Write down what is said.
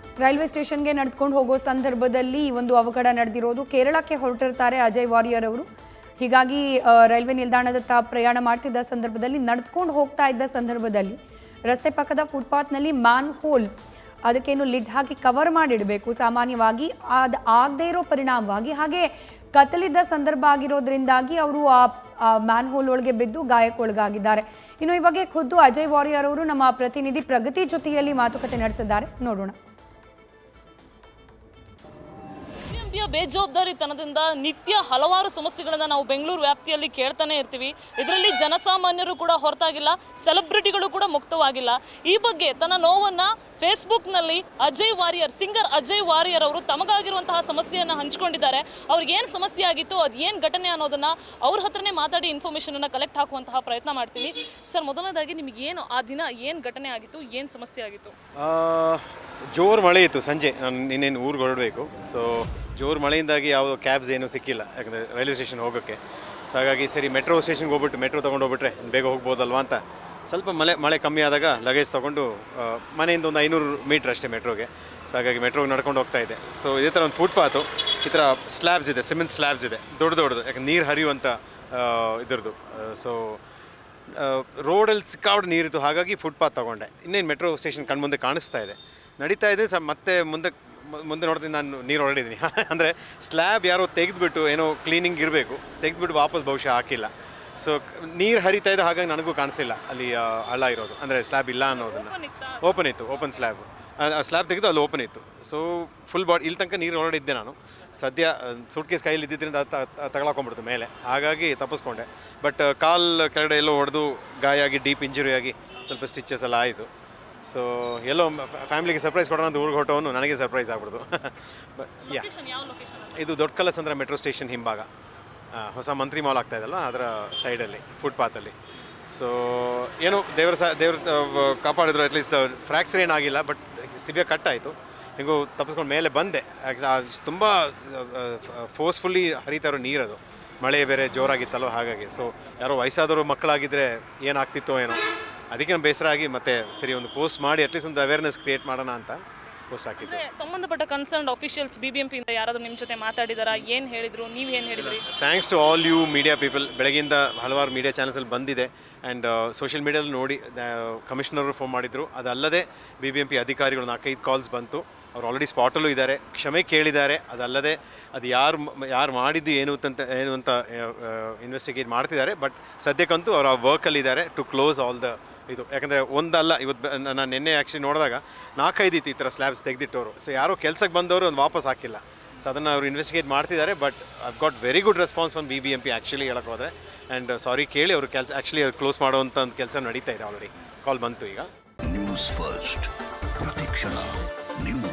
railway ಸ್ಟೇಷನ್ಗೆ ನಡೆದುಕೊಂಡು ಹೋಗೋ ಸಂದರ್ಭದಲ್ಲಿ ಈ ಒಂದು ಅವಘಡ ನಡೆದಿರೋದು ಕೇರಳಕ್ಕೆ ಹೊರಟಿರ್ತಾರೆ ಅಜಯ್ ವಾರಿಯರ್ ಅವರು ಹೀಗಾಗಿ ಆ, ರೈಲ್ವೆ ನಿಲ್ದಾಣದತ್ತ ಪ್ರಯಾಣ ಮಾಡ್ತಿದ್ದ ಸಂದರ್ಭದಲ್ಲಿ ನಡೆದುಕೊಂಡು ಹೋಗ್ತಾ ಇದ್ದ ಸಂದರ್ಭದಲ್ಲಿ ರಸ್ತೆ ಪಕ್ಕದ ಫುಟ್ಪಾತ್ನಲ್ಲಿ ಮ್ಯಾನ್ ಹೋಲ್ ಅದಕ್ಕೇನು ಲಿಡ್ ಹಾಕಿ ಕವರ್ ಮಾಡಿಡಬೇಕು ಸಾಮಾನ್ಯವಾಗಿ ಅದು ಆಗದೇ ಇರೋ ಪರಿಣಾಮವಾಗಿ ಹಾಗೆ ಕತ್ತಲಿದ್ದ ಸಂದರ್ಭ ಆಗಿರೋದ್ರಿಂದಾಗಿ ಅವರು ಆ ಮ್ಯಾನ್ ಹೋಲ್ ಒಳಗೆ ಬಿದ್ದು ಗಾಯಕ್ಕೊಳಗಾಗಿದ್ದಾರೆ ಇನ್ನು ಈ ಬಗ್ಗೆ ಖುದ್ದು ಅಜಯ್ ವಾರಿಯರ್ ಅವರು ನಮ್ಮ ಪ್ರತಿನಿಧಿ ಪ್ರಗತಿ ಜೊತೆಯಲ್ಲಿ ಮಾತುಕತೆ ನಡೆಸಿದ್ದಾರೆ ನೋಡೋಣ ಬಿಬಿಎಂಪಿಯ ಬೇಜವಾಬ್ದಾರಿತನದಿಂದ ನಿತ್ಯ ಹಲವಾರು ಸಮಸ್ಯೆಗಳನ್ನ ನಾವು ಬೆಂಗಳೂರು ವ್ಯಾಪ್ತಿಯಲ್ಲಿ ಕೇಳ್ತಾನೆ ಇರ್ತೀವಿ ಇದರಲ್ಲಿ ಜನಸಾಮಾನ್ಯರು ಕೂಡ ಹೊರತಾಗಿಲ್ಲ ಸೆಲೆಬ್ರಿಟಿಗಳು ಕೂಡ ಮುಕ್ತವಾಗಿಲ್ಲ ಈ ಬಗ್ಗೆ ತನ್ನ ನೋವನ್ನ ಫೇಸ್ಬುಕ್ನಲ್ಲಿ ಅಜಯ್ ವಾರಿಯರ್ ಸಿಂಗರ್ ಅಜಯ್ ವಾರಿಯರ್ ಅವರು ತಮಗಾಗಿರುವಂತಹ ಸಮಸ್ಯೆಯನ್ನು ಹಂಚಿಕೊಂಡಿದ್ದಾರೆ ಅವ್ರಿಗೆ ಏನು ಸಮಸ್ಯೆ ಆಗಿತ್ತು ಅದು ಏನು ಘಟನೆ ಅನ್ನೋದನ್ನ ಅವ್ರ ಹತ್ರನೇ ಮಾತಾಡಿ ಇನ್ಫಾರ್ಮೇಷನ್ ಅನ್ನ ಕಲೆಕ್ಟ್ ಹಾಕುವಂತಹ ಪ್ರಯತ್ನ ಮಾಡ್ತೀವಿ ಸರ್ ಮೊದಲನೇದಾಗಿ ನಿಮಗೆ ಏನು ಆ ದಿನ ಏನು ಘಟನೆ ಆಗಿತ್ತು ಏನು ಸಮಸ್ಯೆ ಆಗಿತ್ತು ಆ, ಜೋರು ಮಳೆ ಇತ್ತು ಸಂಜೆ ನಾನು ಇನ್ನೇನು ಊರಿಗೆ ಹೊರಡಬೇಕು ಸೊ ಜೋರು ಮಳೆಯಿಂದಾಗಿ ಯಾವುದೋ ಕ್ಯಾಬ್ಸ್ ಏನೂ ಸಿಕ್ಕಿಲ್ಲ ಯಾಕಂದರೆ ರೈಲ್ವೆ ಸ್ಟೇಷನ್ ಹೋಗೋಕ್ಕೆ ಸೊ ಹಾಗಾಗಿ ಸರಿ ಮೆಟ್ರೋ ಸ್ಟೇಷನ್ಗೆ ಹೋಗ್ಬಿಟ್ಟು ಮೆಟ್ರೋ ತೊಗೊಂಡು ಹೋಗ್ಬಿಟ್ರೆ ಬೇಗ ಹೋಗ್ಬೋದಲ್ವಾ ಅಂತ ಸ್ವಲ್ಪ ಮಳೆ ಮಳೆ ಕಮ್ಮಿ ಆದಾಗ ಲಗೇಜ್ ತೊಗೊಂಡು ಆ, ಮನೆಯಿಂದ ಒಂದು ಐನೂರು ಮೀಟ್ರ್ ಅಷ್ಟೇ ಮೆಟ್ರೋಗೆ ಸೊ ಹಾಗಾಗಿ ಮೆಟ್ರೋಗೆ ನಡ್ಕೊಂಡು ಹೋಗ್ತಾ ಇದೆ ಸೊ ಇದೇ ಥರ ಒಂದು ಫುಟ್ಪಾತು ಈ ಥರ ಸ್ಲ್ಯಾಬ್ಸ್ ಇದೆ ಸಿಮೆಂಟ್ ಸ್ಲ್ಯಾಬ್ಸ್ ಇದೆ ದೊಡ್ಡ ದೊಡ್ಡದು ಯಾಕಂದ್ರೆ ನೀರು ಹರಿಯುವಂಥ ಆ, ಇದ್ರದ್ದು ಸೊ ರೋಡಲ್ಲಿ ಸಿಕ್ಕಾಬಿಟ್ಟು ನೀರಿತ್ತು ಹಾಗಾಗಿ ಫುಟ್ಪಾತ್ ತೊಗೊಂಡೆ ಇನ್ನೇನು ಮೆಟ್ರೋ ಸ್ಟೇಷನ್ ಕಣ್ಮುಂದೆ ಕಾಣಿಸ್ತಾ ಇದೆ ನಡೀತಾ ಇದೆ ಸ ಮತ್ತೆ ಮುಂದೆ ಮು- ಮುಂದೆ ನೋಡ್ತೀನಿ ನಾನು ನೀರು ಹೊರಡಿದ್ದೀನಿ ಅಂದರೆ ಸ್ಲ್ಯಾಬ್ ಯಾರೋ ತೆಗೆದುಬಿಟ್ಟು ಏನೋ ಕ್ಲೀನಿಂಗ್ ಇರಬೇಕು ತೆಗೆದುಬಿಟ್ಟು ವಾಪಸ್ ಬಹುಶಃ ಹಾಕಿಲ್ಲ ಸೊ ನೀರು ಹರಿತಾ ಇದೆ ಹಾಗಾಗಿ ನನಗೂ ಕಾಣಿಸಿಲ್ಲ ಅಲ್ಲಿ ಆ, ಹಳ್ಳ ಇರೋದು ಅಂದರೆ ಸ್ಲ್ಯಾಬ್ ಇಲ್ಲ ಅನ್ನೋದನ್ನು ಓಪನ್ ಇತ್ತು ಓಪನ್ ಸ್ಲ್ಯಾಬ್ ಸ್ಲ್ಯಾಬ್ ತೆಗೆದು ಅಲ್ಲಿ ಓಪನ್ ಇತ್ತು ಸೊ ಫುಲ್ ಬಾಡಿ ಇಲ್ಲಿ ತನಕ ನೀರು ಹೊರಡಿದ್ದೆ ನಾನು ಸದ್ಯ ಸೂಟ್ ಕೇಸ್ ಕೈಯಲ್ಲಿ ಇದ್ದಿದ್ದರಿಂದ ಅದು ತ- ತ- ತಗೊಳಕೊಂಡ್ಬಿಡ್ತು ಮೇಲೆ ಹಾಗಾಗಿ ತಪ್ಪಿಸ್ಕೊಂಡೆ ಬಟ್ ಕಾಲ್ ಕೆಳಗಡೆ ಎಲ್ಲೋ ಹೊಡೆದು ಗಾಯ ಆಗಿ ಡೀಪ್ ಇಂಜುರಿ ಆಗಿ ಸ್ವಲ್ಪ ಸ್ಟಿಚಸ್ ಎಲ್ಲ ಆಯಿತು ಸೊ ಎಲ್ಲೋ ಫ್ಯಾಮಿಲಿಗೆ ಸರ್ಪ್ರೈಸ್ ಕೊಡೋಣ ಅಂತ ಊರಿಗೆ ಹೊಟ್ಟವನು ನನಗೆ ಸರ್ಪ್ರೈಸ್ ಆಗ್ಬಿಡ್ತು ಯಾ ಯಾವ ಲೊಕೇಶನ್ ಇದು ದೊಡ್ಡ ಕಲಸಂದ್ರ ಮೆಟ್ರೋ ಸ್ಟೇಷನ್ ಹಿಂಭಾಗ ಆ, ಹೊಸ ಮಂತ್ರಿ ಮಾಲ್ ಆಗ್ತಾ ಇದಲ್ವ ಅದರ ಸೈಡಲ್ಲಿ ಫುಟ್ಪಾತಲ್ಲಿ ಸೊ ಏನೋ ದೇವರ ಸಹ ದೇವ್ರ ಕಾಪಾಡಿದ್ರು ಅಟ್ಲೀಸ್ಟ್ ಫ್ರ್ಯಾಕ್ಚರ್ ಏನಾಗಿಲ್ಲ ಬಟ್ ಸಿವಿಯರ್ ಕಟ್ ಆಯಿತು ಹಿಂಗೂ ತಪ್ಪಿಸ್ಕೊಂಡು ಮೇಲೆ ಬಂದೆ ತುಂಬ ಫೋರ್ಸ್ಫುಲ್ಲಿ ಹರಿತಾ ಇರೋ ನೀರದು ಮಳೆ ಬೇರೆ ಜೋರಾಗಿತ್ತಲ್ವ ಹಾಗಾಗಿ ಸೊ ಯಾರೋ ವಯಸ್ಸಾದವರು ಮಕ್ಕಳಾಗಿದ್ದರೆ ಏನಾಗ್ತಿತ್ತೋ ಏನೋ ಅದಕ್ಕೆ ನಾನು ಬೇಸರ ಆಗಿ ಮತ್ತೆ ಸರಿ ಒಂದು ಪೋಸ್ಟ್ ಮಾಡಿ ಅಟ್ಲೀಸ್ಟ್ ಒಂದು ಅವೇರ್ನೆಸ್ ಕ್ರಿಯೇಟ್ ಮಾಡೋಣ ಅಂತ ಪೋಸ್ಟ್ ಹಾಕಿದ್ದು ಅಂದ್ರೆ ಸಂಬಂಧಪಟ್ಟ ಕನ್ಸರ್ನ್ ಅಫಿಷಿಯಲ್ಸ್ ಬಿಬಿಎಂಪಿ ಇಂದ ಯಾರಾದ್ರೂ ನಿಮ್ಮ ಜೊತೆ ಮಾತಾಡಿದಾರಾ ಏನ್ ಹೇಳಿದ್ರು ನೀವ್ ಏನ್ ಹೇಳಿದ್ರಿ thanks to all you media people ಬೆಳಗ್ಗೆಯಿಂದ ಹಲವಾರು ಮೀಡಿಯಾ ಚಾನಲ್ಸಲ್ಲಿ ಬಂದಿದೆ ಆ್ಯಂಡ್ ಸೋಷಿಯಲ್ ಮೀಡಿಯಾದಲ್ಲಿ ನೋಡಿ ಕಮಿಷನರು ಫೋನ್ ಮಾಡಿದರು ಅದಲ್ಲದೆ ಬಿ ಬಿ ಎಂ ಪಿ ಅಧಿಕಾರಿಗಳು ನಾಲ್ಕೈದು ಕಾಲ್ಸ್ ಬಂತು ಅವ್ರು ಆಲ್ರೆಡಿ ಸ್ಪಾಟಲ್ಲೂ ಇದ್ದಾರೆ ಕ್ಷಮೆ ಕೇಳಿದ್ದಾರೆ ಅದಲ್ಲದೆ ಅದು ಯಾರು ಯಾರು ಮಾಡಿದ್ದು ಏನು ಅಂತ ಏನು ಅಂತ ಇನ್ವೆಸ್ಟಿಗೇಟ್ ಮಾಡ್ತಿದ್ದಾರೆ ಬಟ್ ಸದ್ಯಕ್ಕಂತೂ ಅವರು ಆ ವರ್ಕಲ್ಲಿದ್ದಾರೆ ಟು ಕ್ಲೋಸ್ ಆಲ್ ದ ಇದು ಯಾಕಂದರೆ ಒಂದಲ್ಲ ಇವತ್ತು ಬ- ನಾನು ನಿನ್ನೆ ಆ್ಯಕ್ಚುಲಿ ನೋಡಿದಾಗ ನಾಲ್ಕೈದು ಇತ್ತು ಈ ಥರ ಸ್ಲ್ಯಾಬ್ಸ್ ತೆಗೆದಿಟ್ಟವರು ಸೊ ಯಾರೋ ಕೆಲ್ಸಕ್ಕೆ ಬಂದವರು ಒಂದು ವಾಪಸ್ ಹಾಕಿಲ್ಲ ಸೊ ಅದನ್ನು ಅವರು ಇನ್ವೆಸ್ಟಿಗೇಟ್ ಮಾಡ್ತಿದ್ದಾರೆ but I got very good response from B B M P actually ಹೇಳಕ್ಕೆ ಹೋದರೆ ಆ್ಯಂಡ್ ಸಾರಿ ಕೇಳಿ ಅವರು ಕೆಲಸ ಆ್ಯಕ್ಚುಲಿ ಅದು ಕ್ಲೋಸ್ ಮಾಡುವಂಥ ಒಂದು ಕೆಲಸ ನಡೀತಾ ಇದೆ ಆಲ್ರೆಡಿ ಕಾಲ್ ಬಂತು ಈಗ ನ್ಯೂಸ್ ಫಸ್ಟ್ ಪ್ರತಿಕ್ಷಣ ನಿಮ್ಮ